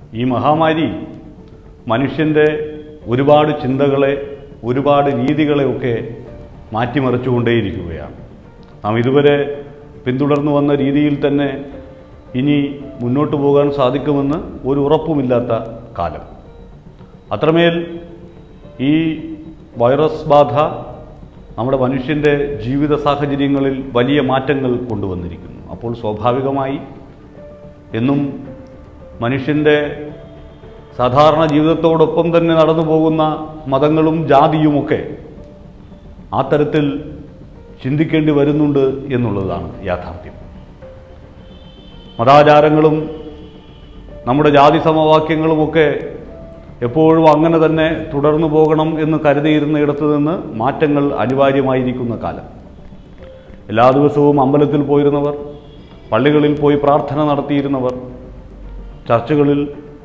ഈ മഹാമാരി മനുഷ്യൻ്റെ ഒരുപാട് ചിന്തകളെ ഒരുപാട് രീതികളെയൊക്കെ മാറ്റിമറിച്ചുകൊണ്ടേയിരിക്കുകയാണ് നാം ഇതുവരെ പിന്തുടർന്നു വന്ന രീതിയിൽ തന്നെ ഇനി മുന്നോട്ട് പോകാൻ സാധിക്കുമെന്ന് ഒരു ഉറപ്പുമില്ലാത്ത കാലം അത്രമേൽ ഈ വൈറസ് ബാധ നമ്മുടെ മനുഷ്യൻ്റെ ജീവിത സാഹചര്യങ്ങളിൽ വലിയ മാറ്റങ്ങൾ കൊണ്ടുവന്നിരിക്കുന്നു അപ്പോൾ സ്വാഭാവികമായി എന്നും മനുഷ്യൻ്റെ സാധാരണ ജീവിതത്തോടൊപ്പം തന്നെ നടന്നു പോകുന്ന മതങ്ങളും ജാതിയുമൊക്കെ ആ തരത്തിൽ ചിന്തിക്കേണ്ടി വരുന്നുണ്ട് എന്നുള്ളതാണ് യാഥാർത്ഥ്യം മതാചാരങ്ങളും നമ്മുടെ ജാതി സമവാക്യങ്ങളുമൊക്കെ എപ്പോഴും അങ്ങനെ തന്നെ തുടർന്നു പോകണം എന്ന് കരുതിയിരുന്നിടത്ത് നിന്ന് മാറ്റങ്ങൾ അനിവാര്യമായിരിക്കുന്ന കാലം എല്ലാ ദിവസവും അമ്പലത്തിൽ പോയിരുന്നവർ പള്ളികളിൽ പോയി പ്രാർത്ഥന നടത്തിയിരുന്നവർ ചർച്ചുകളിൽ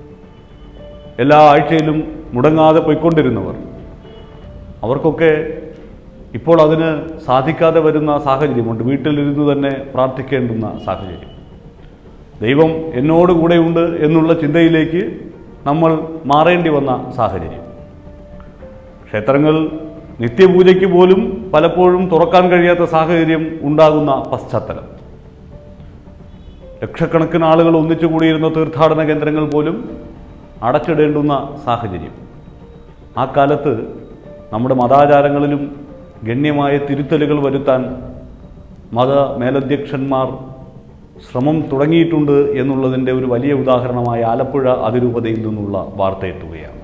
എല്ലാ ആഴ്ചയിലും മുടങ്ങാതെ പോയിക്കൊണ്ടിരുന്നവർ അവർക്കൊക്കെ ഇപ്പോൾ അതിന് സാധിക്കാതെ വരുന്ന സാഹചര്യമുണ്ട് വീട്ടിലിരുന്ന് തന്നെ പ്രാർത്ഥിക്കേണ്ടുന്ന സാഹചര്യം ദൈവം എന്നോട് കൂടെയുണ്ട് എന്നുള്ള ചിന്തയിലേക്ക് നമ്മൾ മാറേണ്ടി വന്ന സാഹചര്യം ക്ഷേത്രങ്ങൾ നിത്യപൂജയ്ക്ക് പോലും പലപ്പോഴും തുറക്കാൻ കഴിയാത്ത സാഹചര്യം ഉണ്ടാകുന്ന പശ്ചാത്തലം ലക്ഷക്കണക്കിന് ആളുകൾ ഒന്നിച്ചു കൂടിയിരുന്ന തീർത്ഥാടന കേന്ദ്രങ്ങൾ പോലും അടച്ചിടേണ്ടുന്ന സാഹചര്യം ആ കാലത്ത് നമ്മുടെ മതാചാരങ്ങളിലും ഗണ്യമായ തിരുത്തലുകൾ വരുത്താൻ മത മേലധ്യക്ഷന്മാർ ശ്രമം തുടങ്ങിയിട്ടുണ്ട് എന്നുള്ളതിൻ്റെ ഒരു വലിയ ഉദാഹരണമായി ആലപ്പുഴ അതിരൂപതയിൽ നിന്നുള്ള വാർത്തയെത്തുകയാണ്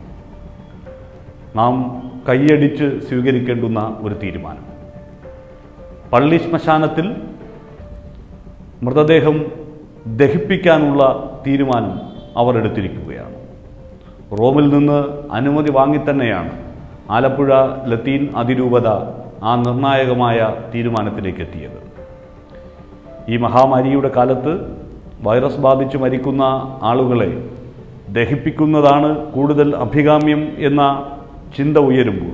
നാം കൈയടിച്ച് സ്വീകരിക്കേണ്ടുന്ന ഒരു തീരുമാനം പള്ളി ശ്മശാനത്തിൽ മൃതദേഹം ദഹിപ്പിക്കാനുള്ള തീരുമാനം അവർ എടുത്തിരിക്കുകയാണ് റോമിൽ നിന്ന് അനുമതി വാങ്ങിത്തന്നെയാണ് ആലപ്പുഴ ലത്തീൻ അതിരൂപത ആ നിർണായകമായ തീരുമാനത്തിലേക്ക് എത്തിയത് ഈ മഹാമാരിയുടെ കാലത്ത് വൈറസ് ബാധിച്ച് മരിക്കുന്ന ആളുകളെ ദഹിപ്പിക്കുന്നതാണ് കൂടുതൽ അഭികാമ്യം എന്ന ചിന്ത ഉയരുമ്പോൾ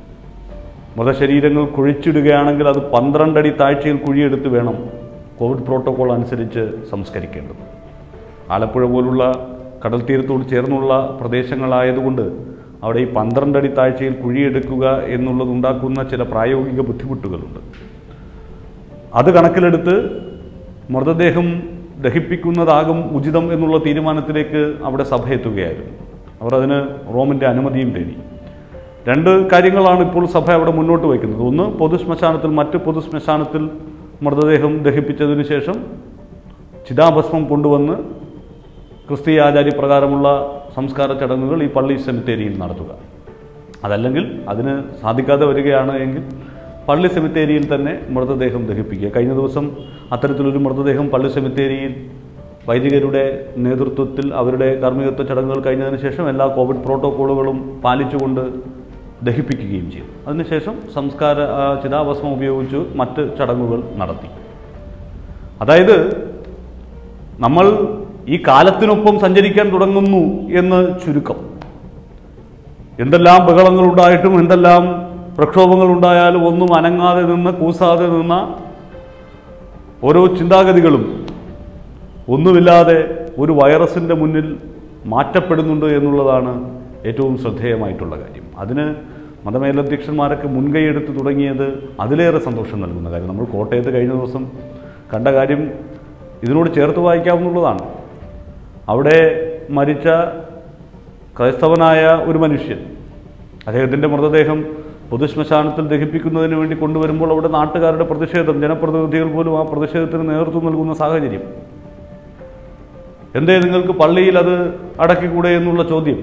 മൃതശരീരങ്ങൾ കുഴിച്ചിടുകയാണെങ്കിൽ അത് പന്ത്രണ്ടടി താഴ്ചയിൽ കുഴിയെടുത്ത് വേണം കോവിഡ് പ്രോട്ടോകോൾ അനുസരിച്ച് സംസ്കരിക്കേണ്ടത് ആലപ്പുഴ പോലുള്ള കടൽ തീരത്തോട് ചേർന്നുള്ള പ്രദേശങ്ങളായതുകൊണ്ട് അവിടെ ഈ പന്ത്രണ്ടടി താഴ്ചയിൽ കുഴിയെടുക്കുക എന്നുള്ളതുണ്ടാക്കുന്ന ചില പ്രായോഗിക ബുദ്ധിമുട്ടുകളുണ്ട് അത് കണക്കിലെടുത്ത് മൃതദേഹം ദഹിപ്പിക്കുന്നതാകും ഉചിതം എന്നുള്ള തീരുമാനത്തിലേക്ക് അവിടെ സഭ എത്തുകയായിരുന്നു അവർ അതിന് റോമിൻ്റെ അനുമതിയും തേടി രണ്ട് കാര്യങ്ങളാണ് ഇപ്പോൾ സഭ അവിടെ മുന്നോട്ട് വയ്ക്കുന്നത് ഒന്ന് പൊതുശ്മശാനത്തിൽ മറ്റ് പൊതുശ്മശാനത്തിൽ മൃതദേഹം ദഹിപ്പിച്ചതിന് ശേഷം ചിതാഭസ്മം കൊണ്ടുവന്ന് ക്രിസ്തീയ ആചാര്യപ്രകാരമുള്ള സംസ്കാര ചടങ്ങുകൾ ഈ പള്ളി സെമിത്തേരിയിൽ നടത്തുക അതല്ലെങ്കിൽ അതിന് സാധിക്കാതെ വരികയാണ് എങ്കിൽ പള്ളി സെമിത്തേരിയിൽ തന്നെ മൃതദേഹം ദഹിപ്പിക്കുക കഴിഞ്ഞ ദിവസം അത്തരത്തിലൊരു മൃതദേഹം പള്ളി സെമിത്തേരിയിൽ വൈദികരുടെ നേതൃത്വത്തിൽ അവരുടെ കാർമ്മികത്വ ചടങ്ങുകൾ കഴിഞ്ഞതിന് ശേഷം എല്ലാ കോവിഡ് പ്രോട്ടോക്കോളുകളും പാലിച്ചുകൊണ്ട് ദഹിപ്പിക്കുകയും ചെയ്തു അതിനുശേഷം സംസ്കാര ആ, ചിതാഭസ്മം ഉപയോഗിച്ച് മറ്റ് ചടങ്ങുകൾ നടത്തി അതായത് നമ്മൾ ഈ കാലത്തിനൊപ്പം സഞ്ചരിക്കാൻ തുടങ്ങുന്നു എന്ന് ചുരുക്കം എന്തെല്ലാം ബഹളങ്ങളുണ്ടായിട്ടും എന്തെല്ലാം പ്രക്ഷോഭങ്ങളുണ്ടായാലും ഒന്നും അനങ്ങാതെ നിന്ന് കൂസാതെ നിന്ന ഓരോ ചിന്താഗതികളും ഒന്നുമില്ലാതെ ഒരു വൈറസിൻ്റെ മുന്നിൽ മാറ്റപ്പെടുന്നുണ്ട് എന്നുള്ളതാണ് ഏറ്റവും ശ്രദ്ധേയമായിട്ടുള്ള കാര്യം അതിന് മതമേലധ്യക്ഷന്മാരൊക്കെ മുൻകൈയെടുത്ത് തുടങ്ങിയത് അതിലേറെ സന്തോഷം നൽകുന്ന കാര്യം നമ്മൾ കോട്ടയത്ത് കഴിഞ്ഞ ദിവസം കണ്ട കാര്യം ഇതിനോട് ചേർത്ത് വായിക്കാവുന്നതാണ് അവിടെ മരിച്ച ക്രൈസ്തവനായ ഒരു മനുഷ്യൻ അദ്ദേഹത്തിൻ്റെ മൃതദേഹം പൊതുശ്മശാനത്തിൽ ദഹിപ്പിക്കുന്നതിന് വേണ്ടി കൊണ്ടുവരുമ്പോൾ അവിടെ നാട്ടുകാരുടെ പ്രതിഷേധം ജനപ്രതിനിധികൾ പോലും ആ പ്രതിഷേധത്തിന് നേതൃത്വം നൽകുന്ന സാഹചര്യം എന്തേ നിങ്ങൾക്ക് പള്ളിയിൽ അത് അടക്കിക്കൂടെ എന്നുള്ള ചോദ്യം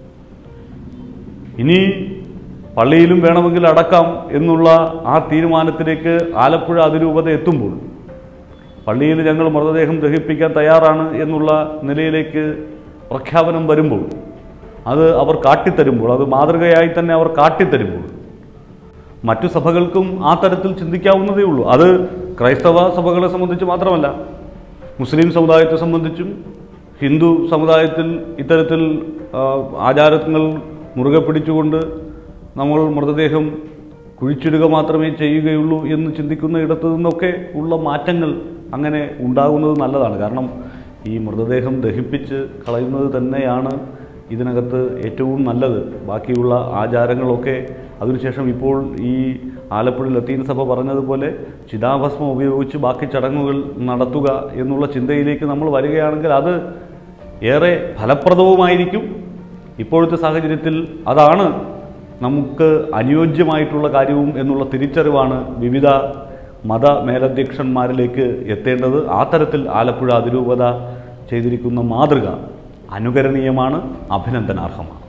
ഇനി പള്ളിയിലും വേണമെങ്കിൽ അടക്കാം എന്നുള്ള ആ തീരുമാനത്തിലേക്ക് ആലപ്പുഴ അതിരൂപത എത്തുമ്പോൾ പള്ളിയിൽ ഞങ്ങൾ മൃതദേഹം ദഹിപ്പിക്കാൻ തയ്യാറാണ് എന്നുള്ള നിലയിലേക്ക് പ്രഖ്യാപനം വരുമ്പോൾ അത് അവർ കാട്ടിത്തരുമ്പോൾ അത് മാതൃകയായി തന്നെ അവർ കാട്ടിത്തരുമ്പോൾ മറ്റു സഭകൾക്കും ആ തരത്തിൽ ചിന്തിക്കാവുന്നതേ ഉള്ളൂ അത് ക്രൈസ്തവ സഭകളെ സംബന്ധിച്ച് മാത്രമല്ല മുസ്ലിം സമുദായത്തെ സംബന്ധിച്ചും ഹിന്ദു സമുദായത്തിൽ ഇത്തരത്തിൽ ആ, ആചാരങ്ങൾ മുറുകെ പിടിച്ചുകൊണ്ട് നമ്മൾ മൃതദേഹം കുഴിച്ചിടുക മാത്രമേ ചെയ്യുകയുള്ളൂ എന്ന് ചിന്തിക്കുന്ന ഇടത്തു നിന്നൊക്കെ ഉള്ള മാറ്റങ്ങൾ അങ്ങനെ ഉണ്ടാകുന്നത് നല്ലതാണ് കാരണം ഈ മൃതദേഹം ദഹിപ്പിച്ച് കളയുന്നത് തന്നെയാണ് ഇതിനകത്ത് ഏറ്റവും നല്ലത് ബാക്കിയുള്ള ആചാരങ്ങളൊക്കെ അതിനുശേഷം ഇപ്പോൾ ഈ ആലപ്പുഴ ലത്തീൻ സഭ പറഞ്ഞതുപോലെ ചിതാഭസ്മം ഉപയോഗിച്ച് ബാക്കി ചടങ്ങുകൾ നടത്തുക എന്നുള്ള ചിന്തയിലേക്ക് നമ്മൾ വരികയാണെങ്കിൽ അത് ഏറെ ഫലപ്രദവുമായിരിക്കും ഇപ്പോഴത്തെ സാഹചര്യത്തിൽ അതാണ് നമുക്ക് അനുയോജ്യമായിട്ടുള്ള കാര്യവും എന്നുള്ള തിരിച്ചറിവാണ് വിവിധ മത മേലധ്യക്ഷന്മാരിലേക്ക് എത്തേണ്ടത് ആ തരത്തിൽ ആലപ്പുഴ അതിരൂപത ചെയ്തിരിക്കുന്ന മാതൃക അനുകരണീയമാണ് അഭിനന്ദനാർഹമാണ്